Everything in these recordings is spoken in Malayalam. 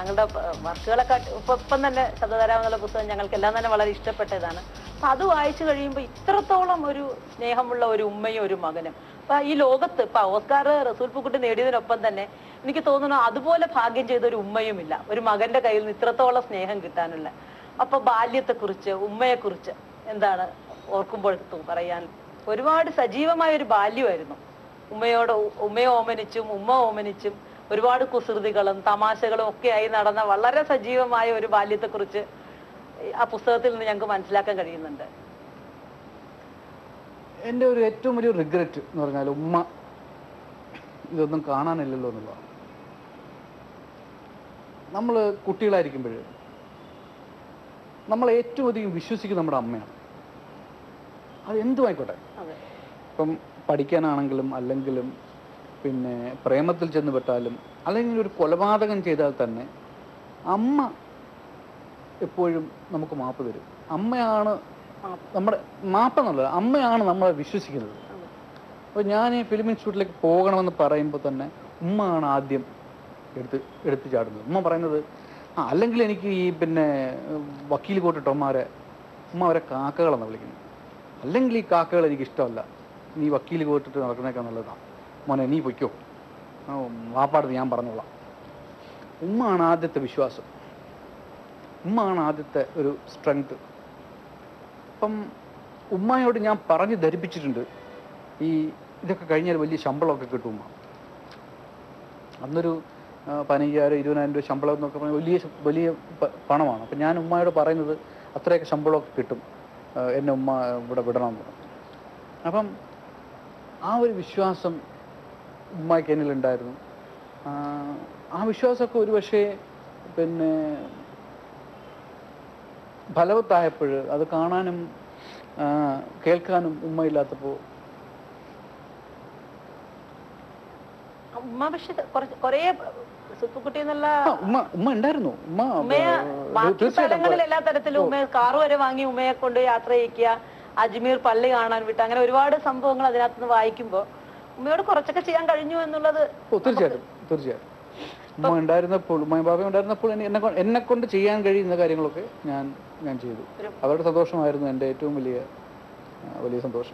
താങ്കളുടെ പ- വർക്കുകളൊക്കെ ഇപ്പൊ ഇപ്പം തന്നെ ശബ്ദധാര എന്നുള്ള പുസ്തകം ഞങ്ങൾക്ക് എല്ലാം തന്നെ വളരെ ഇഷ്ടപ്പെട്ടതാണ് അപ്പൊ അത് വായിച്ചു കഴിയുമ്പോൾ ഇത്രത്തോളം ഒരു സ്നേഹമുള്ള ഒരു ഉമ്മയും ഒരു മകനും അപ്പൊ ഈ ലോകത്ത് ഇപ്പൊ ഓസ്കാർ റസൂൽ പൂക്കുട്ടി നേടിയതിനൊപ്പം തന്നെ എനിക്ക് തോന്നുന്നു അതുപോലെ ഭാഗ്യം ചെയ്ത ഒരു ഉമ്മയുമില്ല ഒരു മകന്റെ കയ്യിൽ നിന്ന് ഇത്രത്തോളം സ്നേഹം കിട്ടാനുള്ള അപ്പൊ ബാല്യത്തെക്കുറിച്ച് ഉമ്മയെക്കുറിച്ച് എന്താണ് ഓർക്കുമ്പോൾ തോ- പറയാൻ ഒരുപാട് സജീവമായ ഒരു ബാല്യമായിരുന്നു ഉമ്മയോട് ഉ- ഉമ്മയെ ഓമനിച്ചും ഉമ്മ ഓമനിച്ചും ഒരുപാട് കുസൃതികളും തമാശകളും ഒക്കെ ആയി നടന്ന വളരെ സജീവമായ ഒരു ബാല്യത്തെക്കുറിച്ച് ആ പുസ്തകത്തിൽ നിന്ന് ഞങ്ങൾക്ക് മനസ്സിലാക്കാൻ കഴിയുന്നുണ്ട് എൻ്റെ ഒരു ഏറ്റവും വലിയ റിഗ്രറ്റ് എന്ന് പറഞ്ഞാൽ ഉമ്മ ഇതൊന്നും കാണാനില്ലല്ലോ എന്നുള്ളതാണ് നമ്മൾ കുട്ടികളായിരിക്കുമ്പോൾ നമ്മൾ ഏറ്റവും അധികം വിശ്വസിക്കുന്ന നമ്മുടെ അമ്മയാണ് അത് എന്തുമായിക്കോട്ടെ അതെ ഇപ്പം പഠിക്കാനാണെങ്കിലും അല്ലെങ്കിലും പിന്നെ പ്രേമത്തിൽ ചെന്ന് പെട്ടാലും അല്ലെങ്കിൽ ഒരു കൊലപാതകം ചെയ്താൽ തന്നെ അമ്മ എപ്പോഴും നമുക്ക് മാപ്പ് തരും അമ്മയാണ് മാപ്പ്. നമ്മുടെ മാപ്പെന്നുള്ളത് അമ്മയാണ് നമ്മളെ വിശ്വസിക്കുന്നത് അതെ. അപ്പോൾ ഞാൻ ഈ ഫിലിം ഇൻസ്റ്റിറ്റ്യൂട്ടിലേക്ക് പോകണമെന്ന് പറയുമ്പോൾ തന്നെ ഉമ്മയാണ് ആദ്യം എടുത്ത് എടുത്തു ചാടുന്നത് ഉമ്മ പറയുന്നത് ആ അല്ലെങ്കിൽ എനിക്ക് ഈ പിന്നെ വക്കീൽ കോട്ടിട്ടന്മാരെ ഉമ്മ അവരെ കാക്കകളെന്ന് വിളിക്കുന്നത് അല്ലെങ്കിൽ ഈ കാക്കകൾ എനിക്ക് ഇഷ്ടമല്ല നീ വക്കീൽ കോട്ടിട്ട് നടക്കുന്നേക്കാൾ നല്ലതാണ് മോനെ നീ പൊയ്ക്കോ ആ, വാപ്പാടത്ത് ഞാൻ പറഞ്ഞോളാം ഉമ്മയാണ് ആദ്യത്തെ വിശ്വാസം ഉമ്മയാണ് ആദ്യത്തെ ഒരു സ്ട്രെങ്ത് അപ്പം ഉമ്മയോട് ഞാൻ പറഞ്ഞ് ധരിപ്പിച്ചിട്ടുണ്ട് ഈ ഇതൊക്കെ കഴിഞ്ഞാൽ വലിയ ശമ്പളമൊക്കെ കിട്ടും ഉമ്മ അന്നൊരു ആ, പതിനയ്യായിരം ഇരുപതിനായിരം രൂപ ശമ്പളം എന്നൊക്കെ പറഞ്ഞാൽ വലിയ ശ- വലിയ പ- പണമാണ് അപ്പം ഞാൻ ഉമ്മയോട് പറയുന്നത് അത്രയൊക്കെ ശമ്പളമൊക്കെ കിട്ടും ആ, എന്നെ ഉമ്മ ഇവിടെ വിടണം എന്ന് പറഞ്ഞു അപ്പം ആ ഒരു വിശ്വാസം ഉമ്മയ്ക്ക് എന്നിലുണ്ടായിരുന്നു ആ, ആ വിശ്വാസമൊക്കെ ഒരു പക്ഷേ പിന്നെ ഫലവത്തായപ്പോൾ അത് കാണാനും ആ, കേൾക്കാനും ഉമ്മയില്ലാത്തപ്പോൾ ഉമ്മ പക്ഷെ കുറച്ച് കുറേ സുപ്പുക്കുട്ടി എന്നുള്ള ആ, ഉമ്മ ഉമ്മ ഉണ്ടായിരുന്നു ഉമ്മ ഉമ്മയെ ആ, ബാക്കി തീർച്ചയായിട്ടും സ്ഥലങ്ങളിൽ എല്ലാ തരത്തിലും ഉമ്മയെ കാറ് വരെ വാങ്ങി ഉമ്മയെ കൊണ്ട് യാത്ര ചെയ്യിക്കുക അജ്മീർ പള്ളി കാണാൻ വിട്ട് അങ്ങനെ ഒരുപാട് സംഭവങ്ങൾ അതിനകത്ത് നിന്ന് വായിക്കുമ്പോൾ ഉമ്മയോട് കുറച്ചൊക്കെ ചെയ്യാൻ കഴിഞ്ഞു എന്നുള്ളത് ഓ തീർച്ചയായിട്ടും തീർച്ചയായിട്ടും ഉമ്മ ഉണ്ടായിരുന്നപ്പോൾ ഉമ്മയും ബാബയും ഉണ്ടായിരുന്നപ്പോൾ എന്നെ- എന്നെ കൊ- എന്നെ കൊണ്ട് ചെയ്യാൻ കഴിയുന്ന കാര്യങ്ങളൊക്കെ ഞാൻ ഞാൻ ചെയ്തു ഒരു- അവരുടെ സന്തോഷമായിരുന്നു എൻ്റെ ഏറ്റവും വലിയ ആ, വലിയ സന്തോഷം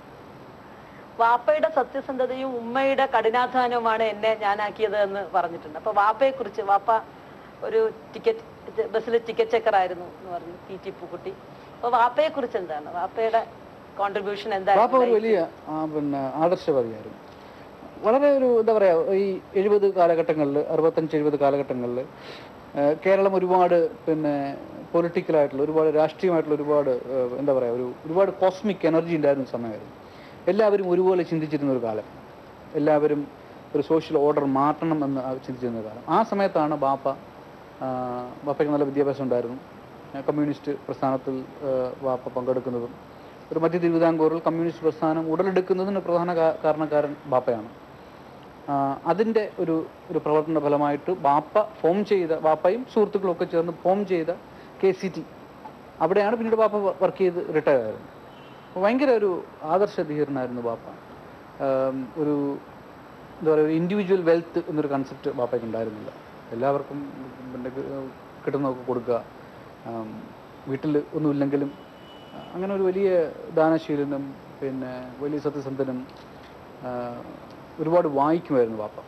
വാപ്പയുടെ സത്യസന്ധതയും ഉമ്മയുടെ കഠിനാധ്വാനവുമാണ് എന്നെ ഞാനാക്കിയത് എന്ന് പറഞ്ഞിട്ടുണ്ട് അപ്പൊ വാപ്പയെ കുറിച്ച് വാപ്പ ഒരു ടിക്കറ്റ് ബസ്സിൽ ടിക്കറ്റ് ചെക്കർ ആയിരുന്നു എന്ന് പറഞ്ഞു പി ടി പൂക്കുട്ടി അപ്പൊ വാപ്പയെ കുറിച്ച് എന്താണ് വാപ്പയുടെ കോൺട്രിബ്യൂഷൻ പാപ്പ എന്തായിരുന്നു ഒരു വലിയ ആ, പിന്നെ ആദർശവാദിയായിരുന്നു വളരെ ഒരു എന്താ പറയുക ഈ എഴുപത് കാലഘട്ടങ്ങളിൽ അറുപത്തഞ്ച് എഴുപത് കാലഘട്ടങ്ങളിൽ കേരളം ഒരുപാട് പിന്നെ പൊളിറ്റിക്കലായിട്ടുള്ള ഒരുപാട് രാഷ്ട്രീയമായിട്ടുള്ള ഒരുപാട് ആ, എന്താ പറയുക ഒരു ഒരുപാട് കോസ്മിക് എനർജി ഉണ്ടായിരുന്ന സമയമായിരുന്നു എല്ലാവരും ഒരുപോലെ ചിന്തിച്ചിരുന്ന ഒരു കാലം എല്ലാവരും ഒരു സോഷ്യൽ ഓർഡർ മാറ്റണം എന്ന് ആ ചിന്തിച്ചിരുന്ന കാലം ആ സമയത്താണ് ബാപ്പ ആ, ബാപ്പയ്ക്ക് നല്ല വിദ്യാഭ്യാസം ഉണ്ടായിരുന്നു ആ, കമ്മ്യൂണിസ്റ്റ് പ്രസ്ഥാനത്തിൽ ആ, ബാപ്പ പങ്കെടുക്കുന്നതും ഒരു മധ്യ തിരുവിതാംകൂറിൽ കമ്മ്യൂണിസ്റ്റ് പ്രസ്ഥാനം ഉടലെടുക്കുന്നതിന് പ്രധാന കാ- കാരണക്കാരൻ ബാപ്പയാണ് ആ, അതിൻ്റെ ഒരു ഒരു പ്രവർത്തന ഫലമായിട്ട് ബാപ്പ ഫോം ചെയ്ത ബാപ്പയും സുഹൃത്തുക്കളും ഒക്കെ ചേർന്ന് ഫോം ചെയ്ത കെ സി ടി അവിടെയാണ് പിന്നീട് ബാപ്പ വർക്ക് ചെയ്ത് റിട്ടയർ ആയിരുന്നു അപ്പോൾ ഭയങ്കര ഒരു ആദർശധീരനായിരുന്നു ബാപ്പ ആം, ഒരു എന്താ പറയുക ഒരു ഇൻഡിവിജ്വൽ വെൽത്ത് എന്നൊരു കൺസെപ്റ്റ് ബാപ്പയ്ക്ക് ഉണ്ടായിരുന്നില്ല എല്ലാവർക്കും പിന്നെ കി- കിട്ടുന്നതൊക്കെ കൊടുക്കുക ആം, വീട്ടിൽ ഒന്നുമില്ലെങ്കിലും ആ, അങ്ങനെ ഒരു വലിയ ദാനശീലനും പിന്നെ വലിയ സത്യസന്ധനും ആ, ഒരുപാട് വായിക്കുമായിരുന്നു ബാപ്പ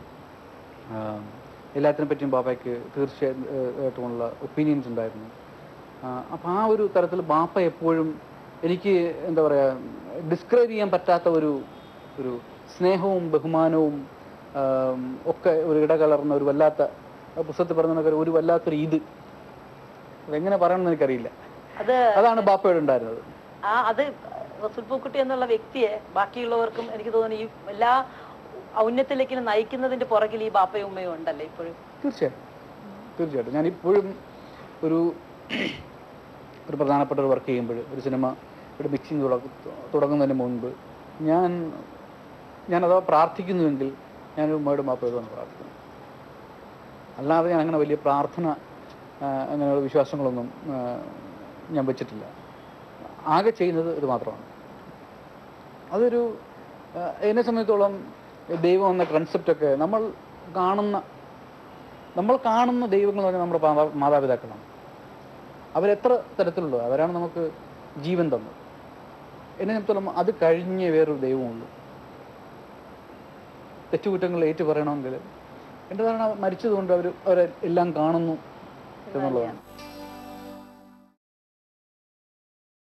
ആം, എല്ലാത്തിനെ പറ്റിയും ബാപ്പയ്ക്ക് തീർച്ചയായിട്ടുമുള്ള ഒപ്പീനിയൻസ് ഉണ്ടായിരുന്നു അപ്പം ആ ഒരു തരത്തിൽ ബാപ്പ എപ്പോഴും എനിക്ക് എന്താ പറയുക ഡിസ്ക്രൈബ് ചെയ്യാൻ പറ്റാത്ത ഒരു ഒരു സ്നേഹവും ബഹുമാനവും ആം, ഒക്കെ ഒരു ഇടകലർന്ന ഒരു വല്ലാത്ത ആ പുസ്തകത്തിൽ പറഞ്ഞ ഒരു വല്ലാത്തൊരു ഇത് അതെങ്ങനെ പറയണമെന്ന് എനിക്കറിയില്ല അത് അതാണ് ബാപ്പയോട് ഉണ്ടായിരുന്നത് ആ അത് റസൂൽ പൂക്കുട്ടി എന്നുള്ള വ്യക്തിയെ ബാക്കിയുള്ളവർക്കും എനിക്ക് തോന്നുന്നു ഈ എല്ലാ ഔന്നത്യത്തിലേക്ക് നയിക്കുന്നതിന്റെ പുറകിൽ ഈ ബാപ്പയും ഉമ്മയും ഉണ്ടല്ലേ ഇപ്പോഴും തീർച്ചയായിട്ടും തീർച്ചയായിട്ടും ഞാൻ ഇപ്പോഴും ഒരു ഒരു പ്രധാനപ്പെട്ട ഒരു വർക്ക് ചെയ്യുമ്പോൾ ഒരു സിനിമ ഒരു മിക്സിങ് തുടങ്ങുന്നതിന് മുൻപ് ഞാൻ ഞാൻ അഥവാ പ്രാർത്ഥിക്കുന്നുവെങ്കിൽ ഞാൻ ഉമ്മയുടെ മാപ്പയോടാണ് പ്രാർത്ഥിക്കുന്നത് അല്ലാതെ ഞാൻ അങ്ങനെ വലിയ പ്രാർത്ഥന ആ, അങ്ങനെയുള്ള വിശ്വാസങ്ങളൊന്നും ആ, ഞാൻ വെച്ചിട്ടില്ല ആകെ ചെയ്യുന്നത് ഇത് മാത്രമാണ് അതൊരു ആ, എന്നെ സംബന്ധിച്ചോളം ദൈവം എന്ന കൺസെപ്റ്റൊക്കെ നമ്മൾ കാണുന്ന നമ്മൾ കാണുന്ന ദൈവങ്ങൾ എന്ന് പറഞ്ഞാൽ നമ്മുടെ മാതാ- മാതാപിതാക്കളാണ് അവരെത്ര തരത്തിലുള്ളൂ അവരാണ് നമുക്ക് ജീവൻ തന്നത് എന്നെ സംബന്ധിച്ചോളം അത് കഴിഞ്ഞേ വേറൊരു ദൈവമുള്ളൂ തെറ്റുകുറ്റങ്ങൾ ഏറ്റു പറയണമെങ്കിൽ എൻ്റെ ധാരണ മരിച്ചതുകൊണ്ട് അവർ അവരെ എല്ലാം കാണുന്നു എന്നുള്ളതാണ്